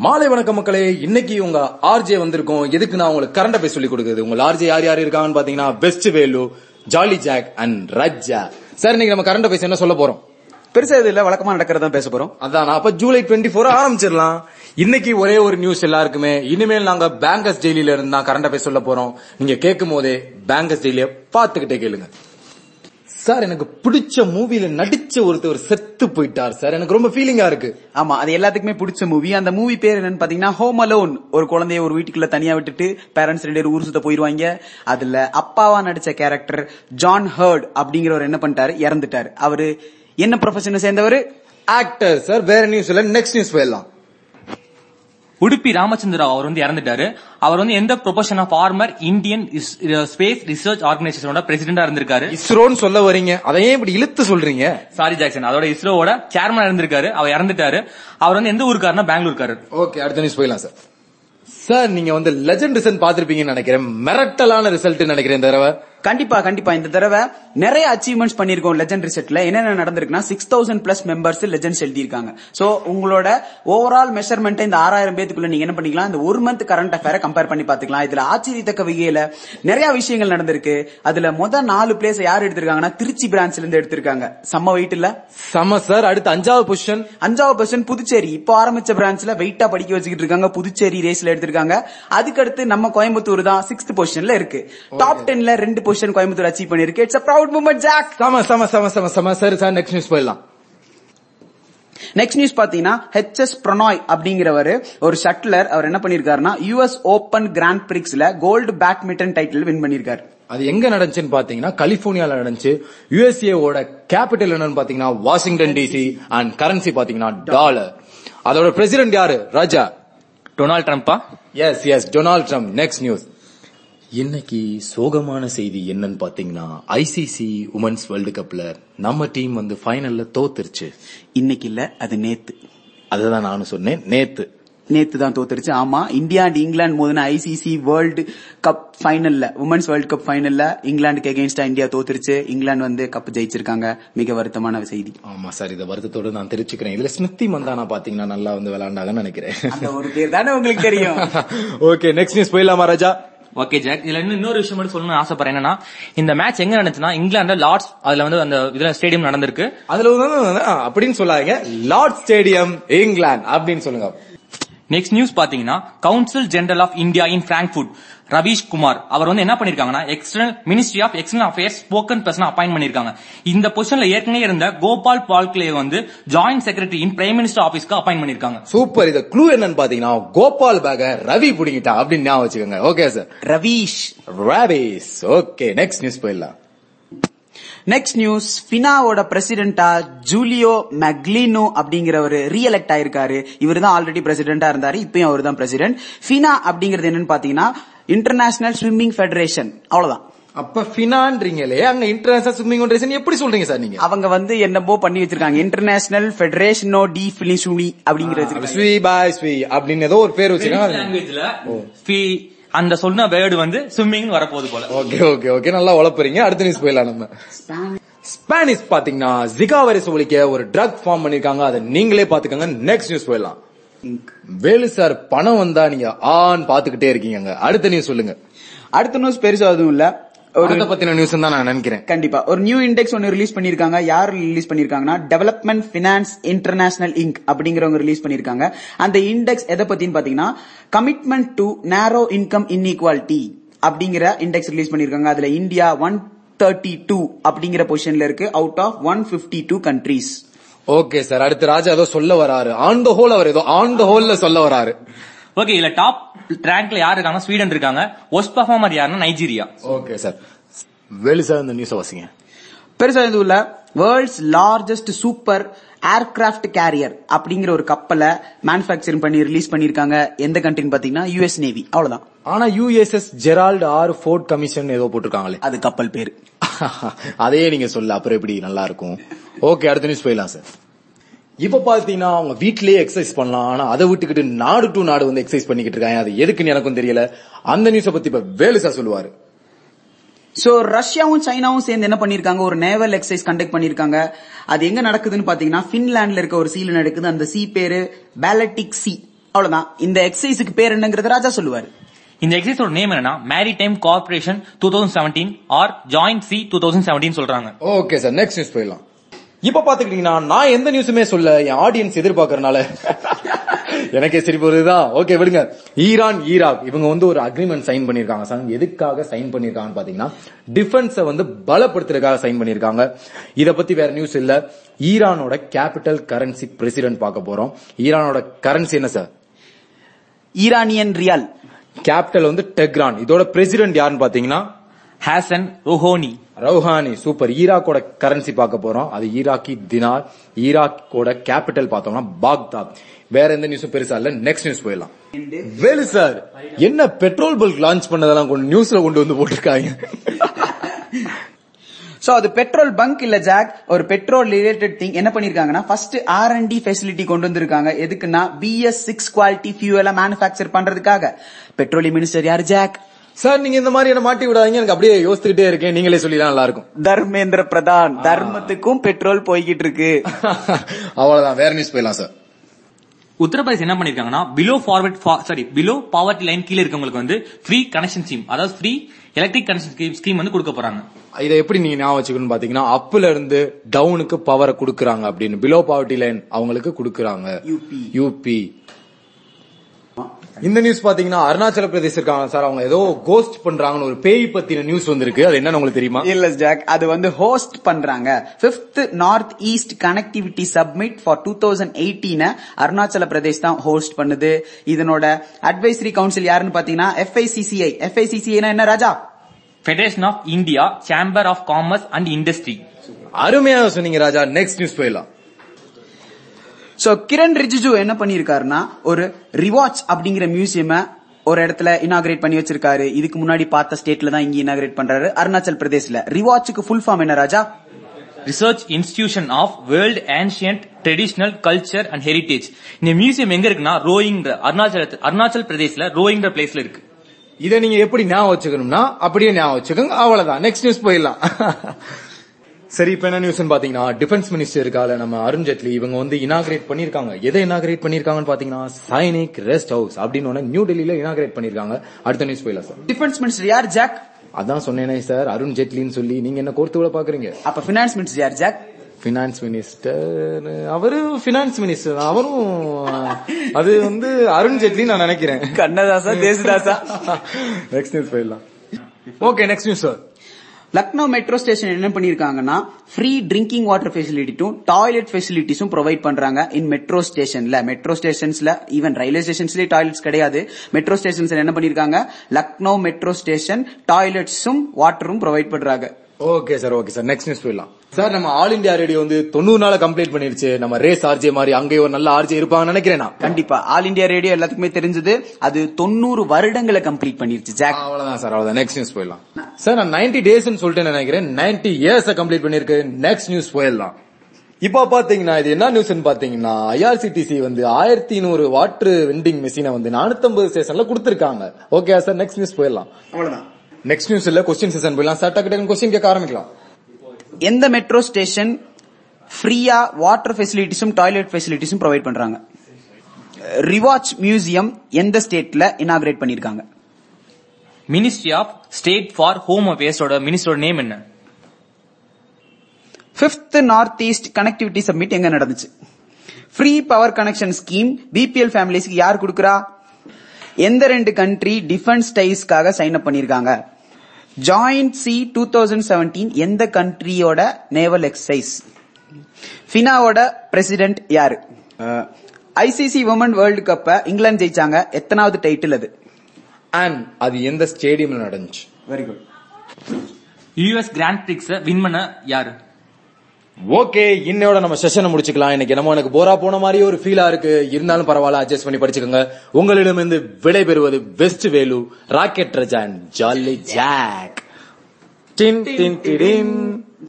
மாலை வணக்கம் மக்களே இன்னைக்கு உங்க ஆர்ஜே வந்திருக்கோம் எதுக்கு நான் உங்களுக்கு கரண்ட் அஃபேர்ஸ் சொல்லி கொடுக்குறது உங்க ஆர்ஜே யார் யார் இருக்காங்கன்னு பாத்தீங்கன்னா best Velu jolly Jack and Raja sir இன்னைக்கு நம்ம கரண்ட் அஃபேர்ஸ் என்ன சொல்ல போறோம் பெருசா இது இல்ல வழக்கமா நடக்கிறதா பேச போறோம் அதான் அப்ப ஜூலை டுவெண்ட்டி ஃபோர் ஆரம்பிச்சிடலாம் இன்னைக்கு ஒரே ஒரு நியூஸ் எல்லாருக்குமே இனிமேல் நாங்க பேங்கர்ஸ் டெய்லியில இருந்து தான் கரண்ட் அஃபேர்ஸ் சொல்ல போறோம் நீங்க கேட்கும் போதே பேங்கர்ஸ் டெய்லிய பாத்துக்கிட்டே கேளுங்க சார் எனக்கு பிடிச்ச மூவில நடிச்ச ஒருத்தர் செத்து போயிட்டார் சார் எனக்கு ரொம்ப ஃபீலிங்கா இருக்கு ஆமா அது எல்லாத்துக்குமே பிடிச்ச மூவி அந்த மூவி பேர் என்னன்னு பாத்தீங்கன்னா ஹோம் அலோன் ஒரு குழந்தைய ஒரு வீட்டுக்குள்ள தனியா விட்டுட்டு பேரண்ட்ஸ் ரெண்டு பேரும் ஊர் சுத்த போயிருவாங்க அதுல அப்பாவா நடிச்ச கேரக்டர் ஜான் ஹர்ட் அப்படிங்கிறவர் என்ன பண்ணிட்டாரு இறந்துட்டாரு அவரு என்ன ப்ரொஃபஷனை சேர்ந்தவர் ஆக்டர் சார் வேற நியூஸ் இல்ல நெக்ஸ்ட் நியூஸ் போயிடலாம் உடுப்பி ராமச்சந்திரா அவர் வந்து இறந்துட்டாரு அவர் வந்து எந்த profession of former Indian space research ஆர்கனைசேஷனோட பிரசிடென்டா இருந்திருக்காரு இஸ்ரோன்னு சொல்ல வரீங்க அதையே இப்படி இழுத்து சொல்றீங்க சாரி ஜாக்சன் அதோட இஸ்ரோவோட சேர்மன் இருந்திருக்காரு அவர் இறந்துட்டாரு அவர் வந்து எந்த ஊருக்காருன்னா பெங்களூர்காரு ஓகே அடுத்த நியூஸ் போயிடலாம் சார் சார் நீங்க வந்து லெஜண்ட் ரிசல்ட் பாத்திருப்பீங்கன்னு நினைக்கிறேன் மிரட்டலான ரிசல்ட் நினைக்கிறேன் இந்த தடவை கண்டிப்பா கண்டிப்பா இந்த தடவை நிறைய அச்சீவ்மெண்ட்ஸ் பண்ணிருக்கோம் லெஜண்ட் ரிசெட்ல என்னென்ன நடந்திருக்குன்னா six thousand plus members legends எழுதியிருக்காங்க சோ உங்களோட ஓவரால் மெஷர்மெண்ட் இந்த ஆறாயிரம் பேத்துக்குள்ள நீங்க என்ன பண்ணிக்கலாம் இந்த ஒரு மந்த் கரண்ட் அஃபேரை கம்பேர் பண்ணி பாத்துக்கலாம் இதுல ஆச்சரியத்தக்க வகையில நிறைய விஷயங்கள் நடந்திருக்கு அதுல முத நாலு பிளேஸ் யார் எடுத்திருக்காங்கன்னா திருச்சி பிரான்ச்ல இருந்து எடுத்திருக்காங்க செம்ம வெயிட் இல்ல சம சார் அடுத்து அஞ்சாவது பொசிஷன் அஞ்சாவது பர்சன் புதுச்சேரி இப்போ ஆரம்பிச்ச பிரான்ச்ல வெயிட்டா படிக்க வச்சுக்கிட்டு இருக்காங்க புதுச்சேரி ரேஸ்ல எடுத்திருக்காங்க அதுக்கடுத்து நம்ம கோயம்புத்தூர் தான் சிக்ஸ்த் பொசிஷன்ல இருக்கு டாப் டென்ல ரெண்டு பொசிஷன் கோயம்புத்தூர் அச்சீவ் பண்ணிருக்கு இட்ஸ் ப்ரௌட் மூமெண்ட் ஜாக் சம சம சம சம சம சார் சார் நெக்ஸ்ட் நியூஸ் போயிடலாம் நெக்ஸ்ட் நியூஸ் பாத்தீங்கன்னா ஹெச் எஸ் பிரணாய் அப்படிங்கிறவர் ஒரு ஷட்லர் அவர் என்ன பண்ணிருக்காருன்னா யுஎஸ் ஓபன் கிராண்ட் பிரிக்ஸ்ல கோல்டு பேட்மிண்டன் டைட்டில் வின் பண்ணிருக்காரு அது எங்க நடந்துச்சுன்னு பாத்தீங்கன்னா கலிபோர்னியால நடந்துச்சு யுஎஸ்ஏ ஓட கேபிட்டல் என்னன்னு பாத்தீங்கன்னா வாஷிங்டன் டிசி அண்ட் கரன்சி பாத்தீங்கன்னா டாலர் அதோட பிரசிடென்ட் யாரு ராஜா டொனால்ட் ட்ரம்ப்பா yes yes Donald Trump next news இன்னைக்கு சோகமான செய்தி என்னன்னு பாத்தீங்கன்னா ஐசிசி உமன்ஸ் வேர்ல்டு கப்ல நம்ம டீம் வந்து ஃபைனல்ல தோத்துருச்சு இன்னைக்கு இல்ல அது நேத்து அதுதான் நானும் சொன்னேன் நேத்து நேத்து தான் தோத்துருச்சு ஆமா இந்தியா அண்ட் இங்கிலாந்து மோதின ஐசிசி வேர்ல்டு கப் ஃபைனல்ல உமன்ஸ் வேர்ல்டு கப் ஃபைனல்ல இங்கிலாந்துக்கு எகெயின்ஸ்டா இந்தியா தோத்துருச்சு இங்கிலாந்து வந்து கப் ஜெயிச்சிருக்காங்க மிக வருத்தமான செய்தி ஆமா சார் இத வருத்தத்தோட நான் தெரிஞ்சுக்கிறேன் இதுல ஸ்மிருதி மந்தானா பாத்தீங்கன்னா நல்லா வந்து விளையாண்டாங்கன்னு நினைக்கிறேன் அந்த ஒரு பேர் தானே உங்களுக்கு தெரியும் ஓகே நெக்ஸ்ட் நியூஸ் போயிடலாமா ராஜா ஓகே ஜாக் இதுல இன்னும் இன்னொரு விஷயம் மட்டும் சொல்லணும்னு ஆசைப்படுறேன் என்னன்னா இந்த மேட்ச் எங்க நடந்துச்சுன்னா இங்கிலாந்து லார்ட்ஸ் அதுல வந்து அந்த இதுல ஸ்டேடியம் நடந்திருக்கு அதுல வந்து ஆ, அப்படின்னு சொல்லாதீங்க லார்ட் ஸ்டேடியம் இங்கிலாந்து அப்படின்னு சொல்லுங்க நெக்ஸ்ட் நியூஸ் பாத்தீங்கன்னா council general of India in Frankfurt Raveesh Kumar அவர் வந்து என்ன பண்ணிருக்காங்கன்னா external ministry of external affairs spokesperson appoint பண்ணிருக்காங்க இந்த பொசிஷன்ல ஏற்கனவே இருந்த கோபால் பால்கலே வந்து joint secretary in prime minister ஆபீஸ்க்கு அப்பாயின் பண்ணிருக்காங்க சூப்பர் இத க்ளூ என்னன்னு பாத்தீங்கன்னா கோபால் பேக ரவி புடிங்கிட்டா அப்படின்னு ஞாபகம் வச்சுக்கோங்க okay sir Raveesh Ravish okay next news போயிடலாம் நெக்ஸ்ட் நியூஸ் பினாவோட பிரசிடென்டா ஜூலியோ மெக்லினோ அப்படிங்கிறவர் ரீஎலெக்ட் ஆயிருக்காரு இவர் தான் ஆல்ரெடி பிரசிடென்டா இருந்தாரு இப்பயும் அவர் தான் பிரசிடென்ட் பினா அப்படிங்கிறது என்னன்னு பாத்தீங்கன்னா இன்டர்நேஷனல் ஸ்விம்மிங் ஃபெடரேஷன் அவ்வளவுதான் அப்ப பினான்றீங்களே அங்க இன்டர்நேஷனல் ஸ்விம்மிங் ஃபெடரேஷன் எப்படி சொல்றீங்க சார் நீங்க அவங்க வந்து என்னமோ பண்ணி வச்சிருக்காங்க இன்டர்நேஷனல் ஃபெடரேஷனோ டி பிலிசுனி அப்படிங்கிற வச்சிருக்காங்க ஸ்வீ பாய் ஸ்வீ அப்படின்னு ஏதோ ஒரு பேர் வச்சிருக்காங்க லாங்குவேஜ்ல அந்த சொன்ன வேர்டு வந்து ஸ்விம்மிங் வரப்போகுது போல ஓகே ஓகே ஓகே நல்லா உழப்புறீங்க அடுத்த நியூஸ் போயிடலாம் நம்ம ஸ்பானிஷ் பாத்தீங்கன்னா ஜிகா வைரஸ் ஒழிக்க ஒரு ட்ரக் ஃபார்ம் பண்ணிருக்காங்க அதை நீங்களே பாத்துக்கோங்க நெக்ஸ்ட் நியூஸ் போயிடலாம் வேலு சார் பணம் வந்தா நீங்க ஆன் பாத்துக்கிட்டே இருக்கீங்க அடுத்த நியூஸ் சொல்லுங்க அடுத்த நியூஸ் பெருசா எதுவும் இல்ல ஒரு பணத்தை பத்தின நியூஸ் தான் நான் நினைக்கிறேன் கண்டிப்பா ஒரு நியூ இண்டெக்ஸ் ஒன்னு ரிலீஸ் பண்ணிருக்காங்க யார் ரிலீஸ் பண்ணிருக்காங்கன்னா டெவலப்மெண்ட் பினான்ஸ் இன்டர்நேஷனல் இங்க் அப்படிங்கிறவங்க ரிலீஸ் பண்ணிருக்காங்க அந்த இண்டெக்ஸ் எதை பத்தின்னு பாத்தீங்கன்னா commitment to narrow income inequality அப்படிங்கிற இண்டெக்ஸ் ரிலீஸ் பண்ணிருக்காங்க அதுல இந்தியா ஒன் தேர்ட்டி டூ அப்படிங்கிற பொசிஷன்ல இருக்கு out of one fifty two countries okay sir அடுத்து ராஜா ஏதோ சொல்ல வராரு ஆன் த ஹோல் அவர் ஏதோ ஆன் த ஹோல்ல சொல்ல வராரு ஓகே இதுல டாப் ரேங்க்ல யார் இருக்காங்க ஸ்வீடன் இருக்காங்க ஒஸ்ட் பர்ஃபார்மர் யாருன்னா Nigeria okay sir Velu sir இந்த நியூஸ் வாசிங்க பெருசா எதுவும் இல்ல world's largest super aircraft carrier அப்படிங்கிற ஒரு கப்பலை மேனுபேக்சரிங் பண்ணி ரிலீஸ் பண்ணிருக்காங்க எந்த கண்ட்ரின்னு பாத்தீங்கன்னா யுஎஸ் நேவி அவ்வளவுதான் ஆனா USS Gerald R Ford commission ஏதோ போட்டிருக்காங்களே அது கப்பல் பேரு அதையே நீங்க சொல்ல அப்புறம் எப்படி நல்லா இருக்கும் ஓகே அடுத்த நியூஸ் போயிடலாம் சார் இப்ப பாத்தீங்கன்னா அவங்க வீட்லயே எக்ஸசைஸ் பண்ணலாம் ஆனா அதை விட்டுக்கிட்டு நாடு டு நாடு வந்து எக்ஸசைஸ் பண்ணிக்கிட்டு இருக்காங்க அது எதுக்குன்னு எனக்கும் தெரியல அந்த நியூஸ பத்தி இப்ப வேலு சார் சொல்லுவாரு சோ ரஷ்யாவும் சைனாவும் சேர்ந்து என்ன பண்ணிருக்காங்க ஒரு நேவல் எக்ஸசைஸ் கண்டக்ட் பண்ணிருக்காங்க அது எங்க நடக்குதுன்னு பாத்தீங்கன்னா பின்லாண்ட்ல இருக்க ஒரு சீல நடக்குது அந்த சி பேரு பேலட்டிக் சி அவ்வளவுதான் இந்த எக்ஸசைஸுக்கு பேர் என்னங்கிறது ராஜா சொல்லுவாரு இந்த எக்ஸைஸோட நேம் என்னன்னா maritime corporation two thousand seventeen or joint C two thousand seventeen சொல்றாங்க ஓகே சார் நெக்ஸ்ட் நியூஸ் போயிடலாம் இப்ப பாத்துக்கிட்டீங்கன்னா நான் எந்த நியூஸுமே சொல்ல என் ஆடியன்ஸ் எதிர்பார்க்கறனால எனக்கே சரி போறதுதான் ஓகே விடுங்க ஈரான் ஈராக் இவங்க வந்து ஒரு அக்ரிமெண்ட் சைன் பண்ணிருக்காங்க சார் எதுக்காக சைன் பண்ணிருக்காங்கன்னு பாத்தீங்கன்னா டிஃபென்ஸ வந்து பலப்படுத்துறதுக்காக சைன் பண்ணிருக்காங்க இத பத்தி வேற நியூஸ் இல்ல ஈரானோட கேபிட்டல் கரன்சி பிரசிடென்ட் பார்க்க போறோம் ஈரானோட கரன்சி என்ன சார் ஈரானியன் ரியால் கேபிட்டல் வந்து டெக்ரான் இதோட பிரசிடென்ட் யாருன்னு பாத்தீங்கன்னா ஹாசன் ரோஹோனி ரவுஹானி சூப்பர் ஈராக்கோட கரன்சி பார்க்க போறோம் அது ஈராக்கி தினார் ஈராக்கோட கேபிட்டல் பார்த்தோம்னா பாக்தாத் வேற எந்த நியூஸும் பெருசா இல்ல நெக்ஸ்ட் நியூஸ் போயிடலாம் வேலு சார் என்ன பெட்ரோல் பல்க் லான்ச் பண்ணதெல்லாம் கொண்டு நியூஸ்ல கொண்டு வந்து போட்டிருக்காங்க சோ அது பெட்ரோல் பங்க் இல்ல ஜாக் ஒரு பெட்ரோல் ரிலேட்டட் திங் என்ன பண்ணிருக்காங்கன்னா first R and D facility கொண்டு வந்திருக்காங்க எதுக்குன்னா பிஎஸ் சிக்ஸ் குவாலிட்டி ஃபியூவல மேனுஃபேக்சர் பண்றதுக்காக பெட்ரோலியம் மினிஸ்டர் யார் ஜாக் சார் நீங்க இந்த மாதிரி என்ன மாட்டி விடாதீங்க எனக்கு அப்படியே யோசிச்சுக்கிட்டே இருக்கேன் நீங்களே சொல்லி நல்லா இருக்கும் தர்மேந்திர பிரதான் தர்மத்துக்கும் பெட்ரோல் போய்கிட்டு இருக்கு அவ்வளவுதான் வேற நியூஸ் போயிடலாம் சார் உத்தரப்பிரதேஷ் என்ன பண்ணிருக்காங்கன்னா below forward sorry below poverty line கீழே இருக்கவங்களுக்கு வந்து ஃப்ரீ கனெக்ஷன் ஸ்கீம் அதாவது ஃப்ரீ எலக்ட்ரிக் கனெக்ஷன் ஸ்கீம் வந்து கொடுக்க போறாங்க இதை எப்படி நீங்க ஞாபகம் வச்சுக்கணும் பாத்தீங்கன்னா அப்ல இருந்து டவுனுக்கு பவரை குடுக்குறாங்க அப்படின்னு பிலோ பாவர்ட்டி லைன் அவங்களுக்கு குடுக்குறாங்க யூபி. யூபி இந்த நியூஸ் பாத்தீங்கன்னா அருணாச்சல பிரதேஷ் இருக்காங்க சார் அவங்க ஏதோ கோஸ்ட் பண்றாங்கன்னு ஒரு பேய் பத்தின நியூஸ் வந்திருக்கு அது என்னன்னு உங்களுக்கு தெரியுமா இல்ல ஜாக் அது வந்து ஹோஸ்ட் பண்றாங்க fifth north east connectivity submit for two thousand eighteen Arunachal Pradesh தான் ஹோஸ்ட் பண்ணுது இதனோட அட்வைசரி கவுன்சில் யாருன்னு பாத்தீங்கன்னா எஃப்ஐசிசிஐ எஃப்ஐசிசிஐனா என்ன Raja federation of India chamber of commerce and industry அருமையா சொன்னீங்க ராஜா நெக்ஸ்ட் நியூஸ் போயிடலாம் சோ கிரண் ரிஜிஜு என்ன பண்ணிருக்காருன்னா ஒரு ரிவாட்ச் அப்படிங்கிற மியூசியம் ஒரு இடத்துல இனாகிரேட் பண்ணி வச்சிருக்காரு இதுக்கு முன்னாடி பார்த்த ஸ்டேட்ல தான் இங்க இனாகிரேட் பண்றாரு அருணாச்சல் பிரதேஷ்ல ரிவாட்சுக்கு ஃபுல் ஃபார்ம் என்ன Raja research institution of world ancient traditional culture and heritage இந்த மியூசியம் எங்க இருக்குன்னா ரோயிங் அருணாச்சல அருணாச்சல் பிரதேஷ்ல ரோயிங் பிளேஸ்ல இருக்கு இதை நீங்க எப்படி ஞாபகம் வச்சுக்கணும்னா அப்படியே ஞாபகம் வச்சுக்கோங்க அவ்வளவுதான் நெக்ஸ்ட் நியூஸ் போயிடலாம் சரி இப்ப என்ன நியூஸ் பாத்தீங்கன்னா டிஃபென்ஸ் மினிஸ்டர் இருக்கால நம்ம அருண் ஜேட்லி இவங்க வந்து இனாகிரேட் பண்ணிருக்காங்க எதை இனாகிரேட் பண்ணிருக்காங்கன்னு பாத்தீங்கன்னா சைனிக் ரெஸ்ட் ஹவுஸ் அப்படின்னு ஒண்ணு நியூ டெல்லியில இனாகிரேட் பண்ணிருக்காங்க அடுத்த நியூஸ் போயிடலாம் சார் டிஃபென்ஸ் மினிஸ்டர் யார் ஜாக் அதான் சொன்னேனே சார் அருண் ஜேட்லின்னு சொல்லி நீங்க என்ன கோர்த்து விட பாக்குறீங்க அப்ப பினான்ஸ் மினிஸ்டர் யார் ஜாக் பினான்ஸ் மினிஸ்டர் அவரு பினான்ஸ் மினிஸ்டர் அவரும் அது வந்து அருண் ஜேட்லி நான் நினைக்கிறேன் கண்ணதாசா தேசதாசா நெக்ஸ்ட் நியூஸ் போயிடலாம் okay next news sir Lucknow metro station என்ன பண்ணிருக்காங்கன்னா ஃப்ரீ ட்ரிங்கிங் வாட்டர் ஃபெசிலிட்டியும் டாய்லெட் ஃபெசிலிட்டிஸும் ப்ரொவைட் பண்றாங்க இன் மெட்ரோ ஸ்டேஷன்ல மெட்ரோ ஸ்டேஷன்ஸ்ல ஈவன் ரயில்வே ஸ்டேஷன்ஸ்லயே டாய்லெட்ஸ் கிடையாது மெட்ரோ ஸ்டேஷன்ஸ்ல என்ன பண்ணிருக்காங்க லக்னோ மெட்ரோ ஸ்டேஷன் டாய்லெட்ஸும் வாட்டரும் ப்ரொவைட் பண்றாங்க okay sir okay sir next news போயிடலாம் சார் நம்ம ஆல் இந்தியா ரேடியோ வந்து தொண்ணூறு நாள கம்ப்ளீட் பண்ணிருச்சு நம்ம ரேஸ் ஆர்ஜே மாதிரி அங்கேயே ஒரு நல்ல ஆர்ஜே இருப்பாங்கன்னு நினைக்கிறேன் நான் கண்டிப்பா ஆல் இந்தியா ரேடியோ எல்லாத்துக்குமே தெரிஞ்சது அது தொண்ணூறு வருடங்களை கம்ப்ளீட் பண்ணிருச்சு ஜாக் அவ்வளவுதான் சார் அவ்வளவுதான் நெக்ஸ்ட் நியூஸ் போயிடலாம் சார் நான் நைன்டி டேஸ் சொல்லிட்டு நினைக்கிறேன் நைன்டி இயர்ஸ் கம்ப்ளீட் பண்ணிருக்கு நெக்ஸ்ட் நியூஸ் போயிடலாம் இப்ப பாத்தீங்கன்னா இது என்ன நியூஸ் பாத்தீங்கன்னா ஐஆர்சிடிசி வந்து ஆயிரத்தி நூறு வாட்டர் வெண்டிங் மிஷினை வந்து நானூத்தம்பது ஸ்டேஷன்ல கொடுத்திருக்காங்க ஓகே சார் நெக்ஸ்ட் நியூஸ் போயிடலாம் அவ்வளவுதான் நெக்ஸ்ட் நியூஸ் இல்ல கொஸ்டின் செஷன் போயிடலாம் சார் டக்கு டக்குன்னு கொஸ்டின் கேட்க ஆரம்பிக்கலாம் எந்த மெட்ரோ ஸ்டேஷன் ஃப்ரீயா வாட்டர் ஃபெசிலிட்டிஸும் டாய்லெட் ஃபெசிலிட்டிஸும் ப்ரொவைட் பண்றாங்க ரிவாட்ச் மியூசியம் எந்த ஸ்டேட்ல இனாகிரேட் பண்ணிருக்காங்க ministry of state for home அஃபேர்ஸோட மினிஸ்டரோட நேம் என்ன fifth north east connectivity submit எங்க நடந்துச்சு free power connection scheme BPL ஃபேமிலிஸ்க்கு யார் கொடுக்கறா எந்த ரெண்டு கண்ட்ரி டிஃபென்ஸ் டைஸ்க்காக சைன் அப் பண்ணிருக்காங்க joint C two thousand seventeen எந்த கண்ட்ரியோட நேவல் எக்ஸசைஸ் ஃபினாவோட பிரசிடென்ட் யாரு ஐசிசி உமன் வேர்ல்டு கப்ப இங்கிலாந்து ஜெயிச்சாங்க எத்தனாவது டைட்டில் அது அண்ட் அது எந்த ஸ்டேடியம்ல நடந்துச்சு very good US grand prix win பண்ண யாரு ஓகே இன்னையோட நம்ம செஷனை முடிச்சுக்கலாம் இன்னைக்கு என்னமோ எனக்கு போரா போன மாதிரி ஒரு ஃபீலா இருக்கு இருந்தாலும் பரவாயில்ல அட்ஜஸ்ட் பண்ணி படிச்சுக்கோங்க உங்களிடமிருந்து விடை பெறுவது பெஸ்ட் வேலு ராக்கெட் ரஜான் ஜாலி ஜாக் டின் டின் டிடின்